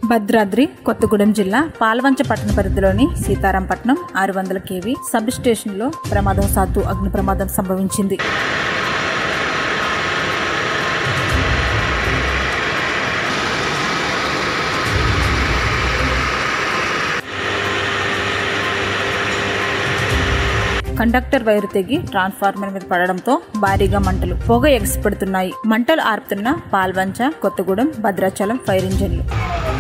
భద్రాద్రి కొత్తగూడెం జిల్లా పాల్వంచ పట్టణ పరిధిలోని సీతారాంపట్నం ఆరు వందల కేవీ సబ్ స్టేషన్లో ప్రమాదవశాత్తు అగ్ని ప్రమాదం సంభవించింది కండక్టర్ వైరు తెగి ట్రాన్స్ఫార్మర్ మీద పడడంతో భారీగా మంటలు పొగ ఎగసిపడుతున్నాయి మంటలు ఆర్పుతున్న పాల్వంచ కొత్తగూడెం భద్రాచలం ఫైర్ ఇంజన్లు